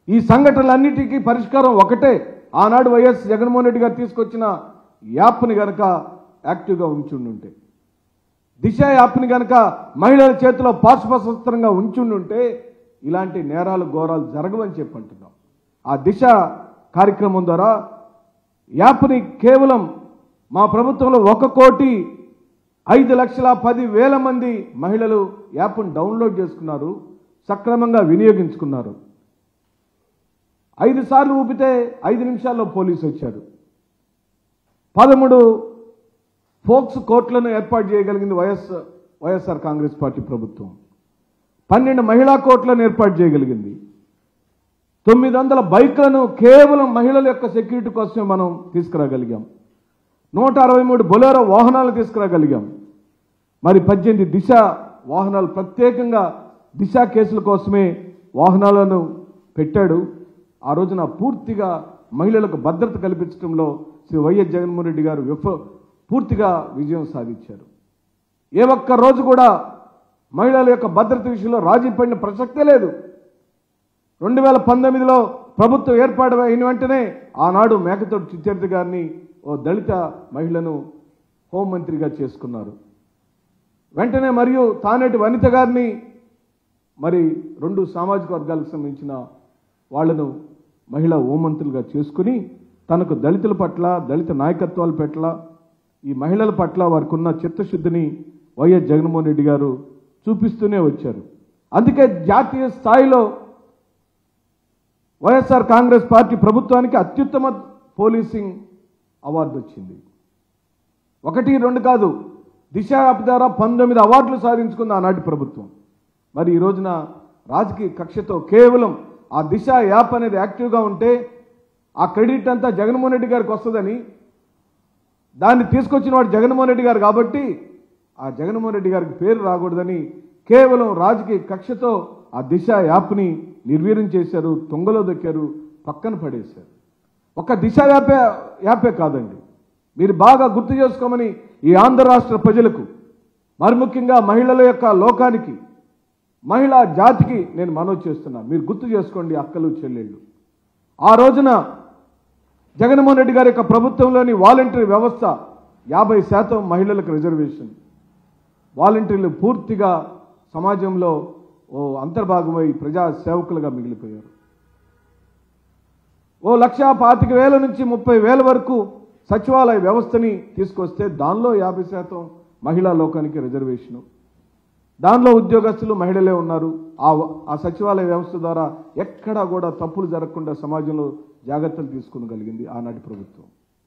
ఈ సంఘటనలన్నిటికీ పరిష్కారం ఒకటే ఆనాడు వైఎస్ జగన్మోహన్ రెడ్డి గారు తీసుకొచ్చిన యాప్ని గనక యాక్టివ్గా ఉంచుండుంటే దిశ యాప్ని గనక మహిళల చేతిలో పాశుపశస్త్రంగా ఉంచుండుంటే ఇలాంటి నేరాలు ఘోరాలు జరగవని చెప్పి అంటున్నాం ఆ దిశ కార్యక్రమం ద్వారా యాప్ని కేవలం మా ప్రభుత్వంలో ఒక కోటి ఐదు లక్షల పది వేల మంది మహిళలు యాప్ను డౌన్లోడ్ చేసుకున్నారు సక్రమంగా వినియోగించుకున్నారు ఐదు సార్లు ఊపితే ఐదు నిమిషాల్లో పోలీసు వచ్చారు పదమూడు ఫోక్స్ కోర్టులను ఏర్పాటు చేయగలిగింది వైఎస్ వైఎస్ఆర్ కాంగ్రెస్ పార్టీ ప్రభుత్వం పన్నెండు మహిళా కోర్టులను ఏర్పాటు చేయగలిగింది తొమ్మిది వందల బైక్లను కేవలం మహిళల యొక్క సెక్యూరిటీ కోసమే మనం తీసుకురాగలిగాం నూట అరవై మూడు బొలేరో వాహనాలు తీసుకురాగలిగాం మరి పద్దెనిమిది దిశ వాహనాలు ప్రత్యేకంగా దిశ కేసుల కోసమే వాహనాలను పెట్టాడు ఆ రోజున పూర్తిగా మహిళలకు భద్రత కల్పించడంలో శ్రీ వైఎస్ జగన్మోహన్ రెడ్డి గారు విఫ పూర్తిగా విజయం సాధించారు ఏ ఒక్క రోజు కూడా మహిళల యొక్క భద్రత విషయంలో రాజీ పడిన ప్రసక్తే లేదు రెండు వేల పంతొమ్మిదిలో ప్రభుత్వం ఏర్పాటు అయిన వెంటనే ఆనాడు మేకతోటి చిచ్చర్తి గారిని ఓ దళిత మహిళను హోంమంత్రిగా చేసుకున్నారు వెంటనే మరియు తానేటి వనిత గారిని మరి రెండు సామాజిక వర్గాలకు సంబంధించిన వాళ్లను మహిళా హోంమంత్రులుగా చేసుకుని తనకు దళితుల పట్ల దళిత నాయకత్వాల పట్ల ఈ మహిళల పట్ల వారికి ఉన్న చిత్తశుద్ధిని వైఎస్ జగన్మోహన్ రెడ్డి గారు చూపిస్తూనే వచ్చారు అందుకే జాతీయ స్థాయిలో వైఎస్ఆర్ కాంగ్రెస్ పార్టీ ప్రభుత్వానికి అత్యుత్తమ పోలీసింగ్ అవార్డు వచ్చింది ఒకటి రెండు కాదు దిశ యాప్ ద్వారా పంతొమ్మిది అవార్డులు సాధించుకుంది ఆనాటి ప్రభుత్వం మరి ఈ రోజున రాజకీయ కక్షతో కేవలం ఆ దిశ యాప్ అనేది యాక్టివ్గా ఉంటే ఆ క్రెడిట్ అంతా జగన్మోహన్ రెడ్డి గారికి వస్తుందని దాన్ని తీసుకొచ్చిన వాడు జగన్మోహన్ రెడ్డి గారు కాబట్టి ఆ జగన్మోహన్ రెడ్డి గారికి పేరు రాకూడదని కేవలం రాజకీయ కక్షతో ఆ దిశ యాప్ని నిర్వీర్యం చేశారు తొంగలో దొక్కారు పక్కన పడేశారు ఒక దిశ యాపే యాపే కాదండి మీరు బాగా గుర్తు చేసుకోమని ఈ ఆంధ్ర రాష్ట్ర ప్రజలకు మరి ముఖ్యంగా మహిళల యొక్క లోకానికి మహిళా జాతికి నేను మనవి చేస్తున్నా మీరు గుర్తు చేసుకోండి అక్కలు చెల్లెళ్ళు ఆ రోజున జగన్మోహన్ రెడ్డి గారి యొక్క ప్రభుత్వంలోని వాలంటరీ వ్యవస్థ యాభై శాతం మహిళలకు రిజర్వేషన్ వాలంటీర్లు పూర్తిగా సమాజంలో ఓ అంతర్భాగమై ప్రజా సేవకులుగా మిగిలిపోయారు ఓ లక్ష పాతిక వేల నుంచి ముప్పై వేల వరకు సచివాలయ వ్యవస్థని తీసుకొస్తే దానిలో యాభై శాతం మహిళా లోకానికి రిజర్వేషను దానిలో ఉద్యోగస్తులు మహిళలే ఉన్నారు ఆ ఆ సచివాలయ వ్యవస్థ ద్వారా ఎక్కడా కూడా తప్పులు జరగకుండా సమాజంలో జాగ్రత్తలు తీసుకోగలిగింది ఆనాటి ప్రభుత్వం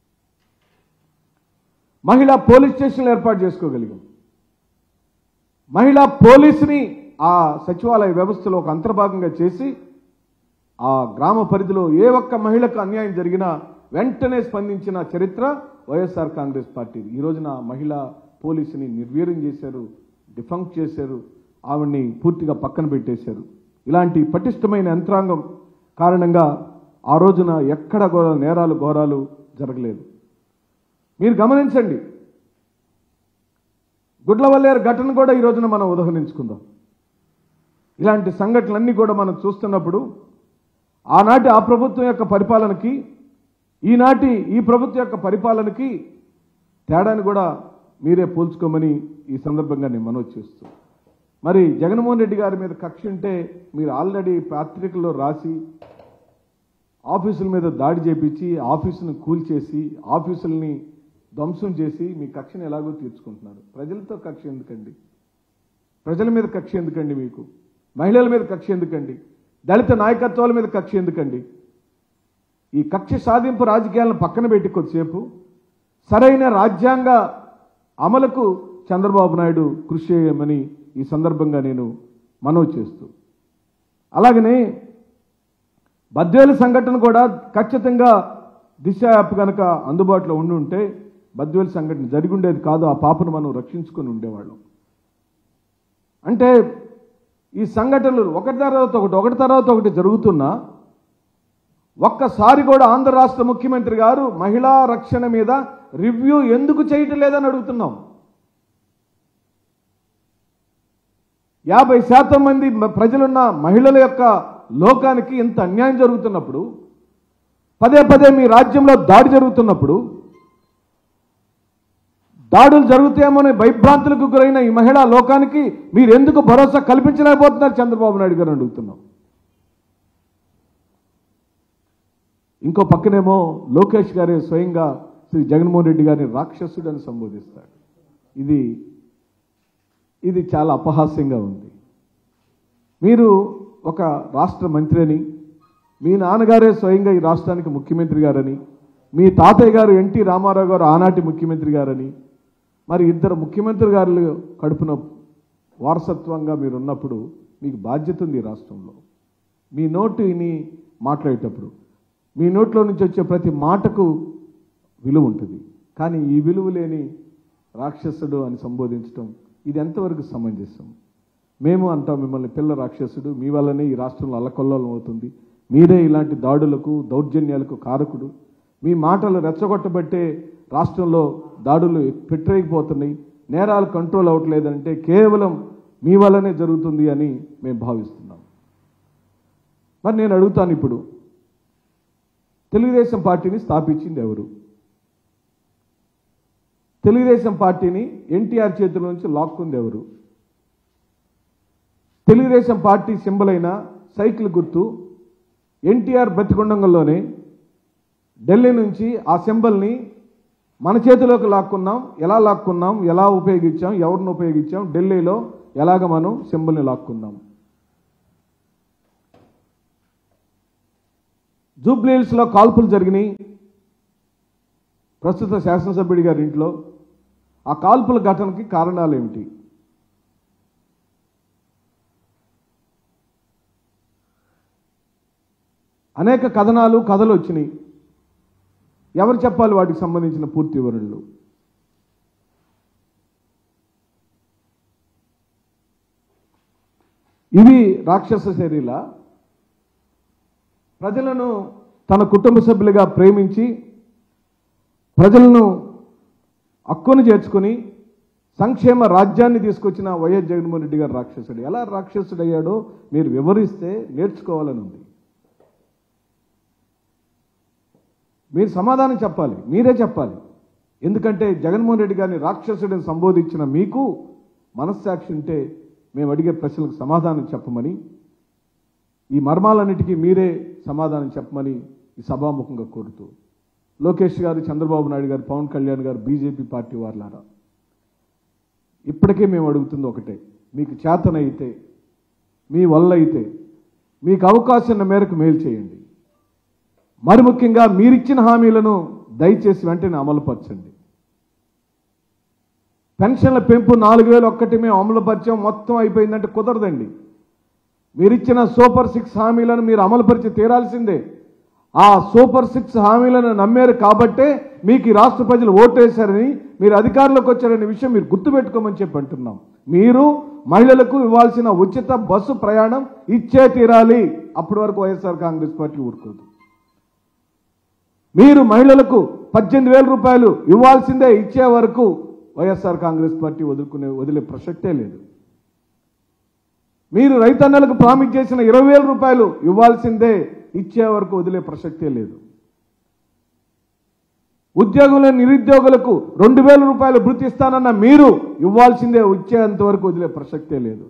మహిళా పోలీస్ స్టేషన్లు ఏర్పాటు చేసుకోగలిగాం మహిళా పోలీసుని ఆ సచివాలయ వ్యవస్థలో ఒక అంతర్భాగంగా చేసి ఆ గ్రామ పరిధిలో ఏ ఒక్క మహిళకు అన్యాయం జరిగినా వెంటనే స్పందించిన చరిత్ర వైఎస్ఆర్ కాంగ్రెస్ పార్టీ ఈ రోజున మహిళా పోలీసుని నిర్వీర్యం చేశారు డిఫంక్ చేశారు ఆవిడ్ని పూర్తిగా పక్కన పెట్టేశారు ఇలాంటి పటిష్టమైన యంత్రాంగం కారణంగా ఆ రోజున ఎక్కడ కూడా నేరాలు ఘోరాలు జరగలేదు మీరు గమనించండి గుడ్లవల్లేరు ఘటన కూడా ఈ రోజున మనం ఉదహరించుకుందాం ఇలాంటి సంఘటనలన్నీ కూడా మనం చూస్తున్నప్పుడు ఆనాటి ఆ ప్రభుత్వం యొక్క పరిపాలనకి ఈనాటి ఈ ప్రభుత్వం యొక్క పరిపాలనకి తేడాని కూడా మీరే పోల్చుకోమని ఈ సందర్భంగా నేను మనవి చేస్తూ మరి జగన్మోహన్ రెడ్డి గారి మీద కక్ష ఉంటే మీరు ఆల్రెడీ పత్రికల్లో రాసి ఆఫీసుల మీద దాడి చేపించి ఆఫీసును కూల్చేసి ఆఫీసుల్ని ధ్వంసం చేసి మీ కక్షను ఎలాగో తీర్చుకుంటున్నారు ప్రజలతో కక్ష ఎందుకండి ప్రజల మీద కక్ష ఎందుకండి మీకు మహిళల మీద కక్ష ఎందుకండి దళిత నాయకత్వాల మీద కక్ష ఎందుకండి ఈ కక్ష సాధింపు రాజకీయాలను పక్కన పెట్టి కొద్దిసేపు సరైన రాజ్యాంగ అమలుకు చంద్రబాబు నాయుడు కృషి చేయమని ఈ సందర్భంగా నేను మనవి చేస్తూ అలాగనే బద్వేలు సంఘటన కూడా ఖచ్చితంగా దిశ యాప్ కనుక అందుబాటులో ఉండి ఉంటే బద్వేలు సంఘటన జరిగి ఉండేది కాదు ఆ పాపను మనం రక్షించుకొని ఉండేవాళ్ళం అంటే ఈ సంఘటనలు ఒకటి తర్వాత ఒకటి ఒకటి తర్వాత ఒకటి జరుగుతున్నా ఒక్కసారి కూడా ఆంధ్ర రాష్ట్ర ముఖ్యమంత్రి గారు మహిళా రక్షణ మీద రివ్యూ ఎందుకు చేయటం లేదని అడుగుతున్నాం యాభై శాతం మంది మ- ప్రజలున్న మహిళల యొక్క లోకానికి ఇంత అన్యాయం జరుగుతున్నప్పుడు పదే పదే మీ రాజ్యంలో దాడి జరుగుతున్నప్పుడు దాడులు జరుగుతాయేమోనే భయభ్రాంతులకు గురైన ఈ మహిళా లోకానికి మీరు ఎందుకు భరోసా కల్పించలేకపోతున్నారు చంద్రబాబు నాయుడు గారు అడుగుతున్నాం ఇంకో పక్కనేమో లోకేష్ గారే స్వయంగా శ్రీ జగన్మోహన్ రెడ్డి గారిని రాక్షసుడు అని సంబోధిస్తాడు ఇది ఇది చాలా అపహాస్యంగా ఉంది మీరు ఒక రాష్ట్ర మంత్రి అని మీ నాన్నగారే స్వయంగా ఈ రాష్ట్రానికి ముఖ్యమంత్రి గారని మీ తాతయ్య గారు ఎన్టీ రామారావు గారు ఆనాటి ముఖ్యమంత్రి గారని మరి ఇద్దరు ముఖ్యమంత్రి గారు కడుపున వారసత్వంగా మీరు ఉన్నప్పుడు మీకు బాధ్యత ఉంది ఈ రాష్ట్రంలో మీ నోటిని మాట్లాడేటప్పుడు మీ నోట్లో నుంచి వచ్చే ప్రతి మాటకు విలువ ఉంటుంది కానీ ఈ విలువ లేని రాక్షసుడు అని సంబోధించడం ఇది ఎంతవరకు సమంజసం మేము అంటాం మిమ్మల్ని పిల్ల రాక్షసుడు మీ వల్లనే ఈ రాష్ట్రంలో అల్లకొల్లోలం అవుతుంది మీరే ఇలాంటి దాడులకు దౌర్జన్యాలకు కారకుడు మీ మాటలు రెచ్చగొట్టబట్టే రాష్ట్రంలో దాడులు పెట్టరేగిపోతున్నాయి నేరాలు కంట్రోల్ అవ్వట్లేదంటే కేవలం మీ వల్లనే జరుగుతుంది అని మేము భావిస్తున్నాం మరి నేను అడుగుతాను ఇప్పుడు తెలుగుదేశం పార్టీని స్థాపించింది ఎవరు తెలుగుదేశం పార్టీని ఎన్టీఆర్ చేతుల నుంచి లాక్కుంది ఎవరు తెలుగుదేశం పార్టీ సింబల్ అయిన సైకిల్ గుర్తు ఎన్టీఆర్ బ్రతికొండంగంలోనే ఢిల్లీ నుంచి ఆ సింబల్ని మన చేతిలోకి లాక్కున్నాం ఎలా లాక్కున్నాం ఎలా ఉపయోగించాం ఎవరిని ఉపయోగించాం ఢిల్లీలో ఎలాగ మనం సింబల్ని లాక్కున్నాం జూబ్లీహిల్స్లో కాల్పులు జరిగినాయి ప్రస్తుత శాసనసభ్యుడి గారి ఇంట్లో ఆ కాల్పుల ఘటనకి కారణాలు ఏమిటి అనేక కథనాలు కథలు వచ్చినాయి ఎవరు చెప్పాలి వాటికి సంబంధించిన పూర్తి వివరణలు ఇవి రాక్షస చర్యల ప్రజలను తన కుటుంబ సభ్యులుగా ప్రేమించి ప్రజలను హక్కును చేర్చుకుని సంక్షేమ రాజ్యాన్ని తీసుకొచ్చిన వైఎస్ జగన్మోహన్ రెడ్డి గారు రాక్షసుడు ఎలా రాక్షసుడు అయ్యాడో మీరు వివరిస్తే నేర్చుకోవాలని ఉంది మీరు సమాధానం చెప్పాలి మీరే చెప్పాలి ఎందుకంటే జగన్మోహన్ రెడ్డి గారిని రాక్షసుడిని సంబోధించిన మీకు మనస్సాక్షి ఉంటే మేము అడిగే ప్రశ్నలకు సమాధానం చెప్పమని ఈ మర్మాలన్నిటికీ మీరే సమాధానం చెప్పమని ఈ సభాముఖంగా కోరుతూ లోకేష్ గారు చంద్రబాబు నాయుడు గారు పవన్ కళ్యాణ్ గారు బీజేపీ పార్టీ వారులారా ఇప్పటికే మేము అడుగుతుంది ఒకటే మీకు చేతనైతే మీ వల్ల అయితే మీకు అవకాశం ఉన్న మేరకు మేలు చేయండి మరి ముఖ్యంగా మీరిచ్చిన హామీలను దయచేసి వెంటనే అమలుపరచండి పెన్షన్ల పెంపు నాలుగు వేలు ఒక్కటి మేము అమలుపరిచాం మొత్తం అయిపోయిందంటే కుదరదండి మీరిచ్చిన సూపర్ సిక్స్ హామీలను మీరు అమలుపరిచి తీరాల్సిందే ఆ సూపర్ సిక్స్ హామీలను నమ్మారు కాబట్టే మీకు ఈ రాష్ట్ర ప్రజలు ఓటేశారని మీరు అధికారంలోకి వచ్చారనే విషయం మీరు గుర్తుపెట్టుకోమని చెప్పి అంటున్నాం మీరు మహిళలకు ఇవ్వాల్సిన ఉచిత బస్సు ప్రయాణం ఇచ్చే తీరాలి అప్పటి వరకు వైఎస్ఆర్ కాంగ్రెస్ పార్టీ ఊరుకోదు మీరు మహిళలకు పద్దెనిమిది వేల రూపాయలు ఇవ్వాల్సిందే ఇచ్చే వరకు వైఎస్ఆర్ కాంగ్రెస్ పార్టీ వదులుకునే వదిలే ప్రసక్తే లేదు మీరు రైతన్నలకు ప్రామిస్ చేసిన ఇరవై వేల రూపాయలు ఇవ్వాల్సిందే ఇచ్చే వరకు వదిలే ప్రసక్తే లేదు ఉద్యోగుల నిరుద్యోగులకు రెండు వేల రూపాయలు భృతి ఇస్తానన్న మీరు ఇవ్వాల్సిందే ఇచ్చేంత వరకు వదిలే ప్రసక్తే లేదు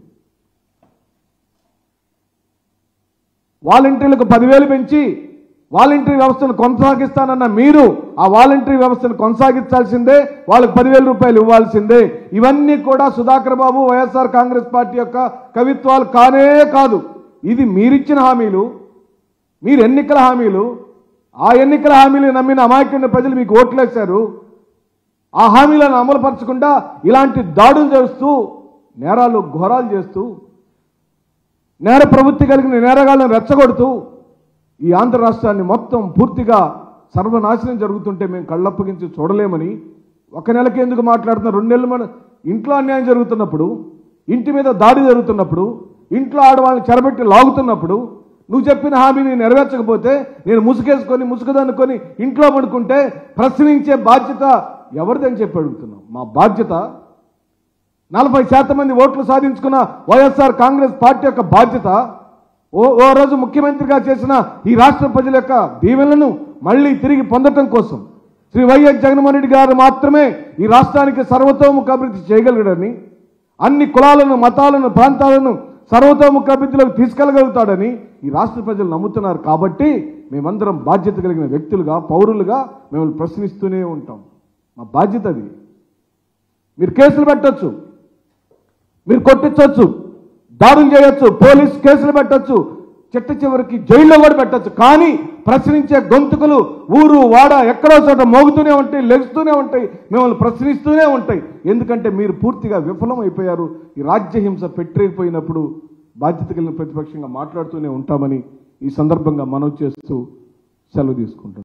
వాలంటీర్లకు పదివేలు పెంచి వాలంటరీ వ్యవస్థను కొనసాగిస్తానన్న మీరు ఆ వాలంటరీ వ్యవస్థను కొనసాగించాల్సిందే వాళ్ళకి పదివేల రూపాయలు ఇవ్వాల్సిందే ఇవన్నీ కూడా సుధాకర్ బాబు వైఎస్ఆర్ కాంగ్రెస్ పార్టీ యొక్క కవిత్వాలు కానే కాదు ఇది మీరిచ్చిన హామీలు మీరు ఎన్నికల హామీలు ఆ ఎన్నికల హామీలు నమ్మిన అమాయకుడిన ప్రజలు మీకు ఓట్లేశారు ఆ హామీలను అమలుపరచకుండా ఇలాంటి దాడులు చేస్తూ నేరాలు ఘోరాలు చేస్తూ నేర ప్రవృత్తి కలిగిన నేరగాళ్ళను రెచ్చగొడుతూ ఈ ఆంధ్ర రాష్ట్రాన్ని మొత్తం పూర్తిగా సర్వనాశనం జరుగుతుంటే మేము కళ్ళప్పగించి చూడలేమని ఒక నెలకి ఎందుకు మాట్లాడుతున్నా రెండు నెలలు మన ఇంట్లో అన్యాయం జరుగుతున్నప్పుడు ఇంటి మీద దాడి జరుగుతున్నప్పుడు ఇంట్లో ఆడవాళ్ళని చెరబెట్టి లాగుతున్నప్పుడు నువ్వు చెప్పిన హామీని నెరవేర్చకపోతే నేను ముసుగేసుకొని ముసుగుదనుకొని ఇంట్లో పడుకుంటే ప్రశ్నించే బాధ్యత ఎవరిదని చెప్పి అడుగుతున్నాం మా బాధ్యత నలభై శాతం మంది ఓట్లు సాధించుకున్న వైఎస్ఆర్ కాంగ్రెస్ పార్టీ యొక్క బాధ్యత ఓ ఓ రోజు ముఖ్యమంత్రిగా చేసిన ఈ రాష్ట్ర ప్రజల యొక్క దీవెనలను మళ్ళీ తిరిగి పొందటం కోసం శ్రీ వైఎస్ జగన్మోహన్ రెడ్డి గారు మాత్రమే ఈ రాష్ట్రానికి సర్వతోముఖ అభివృద్ధి చేయగలగడని అన్ని కులాలను మతాలను ప్రాంతాలను సర్వతోముఖ అభివృద్ధిలోకి తీసుకెళ్ళగలుగుతాడని ఈ రాష్ట్ర ప్రజలు నమ్ముతున్నారు కాబట్టి మేమందరం బాధ్యత కలిగిన వ్యక్తులుగా పౌరులుగా మిమ్మల్ని ప్రశ్నిస్తూనే ఉంటాం మా బాధ్యత అది మీరు కేసులు పెట్టొచ్చు మీరు కొట్టించవచ్చు దాడులు చేయొచ్చు పోలీస్ కేసులు పెట్టొచ్చు చిట్ట చివరికి జైల్లో కూడా పెట్టొచ్చు కానీ ప్రశ్నించే గొంతుకులు ఊరు వాడ ఎక్కడో చోట మోగుతూనే ఉంటాయి లెగుస్తూనే ఉంటాయి మిమ్మల్ని ప్రశ్నిస్తూనే ఉంటాయి ఎందుకంటే మీరు పూర్తిగా విఫలం అయిపోయారు ఈ రాజ్యహింస పెట్టలేకపోయినప్పుడు బాధ్యత కలిగిన ప్రతిపక్షంగా మాట్లాడుతూనే ఉంటామని ఈ సందర్భంగా మనవి చేస్తూ సెలవు తీసుకుంటున్నాను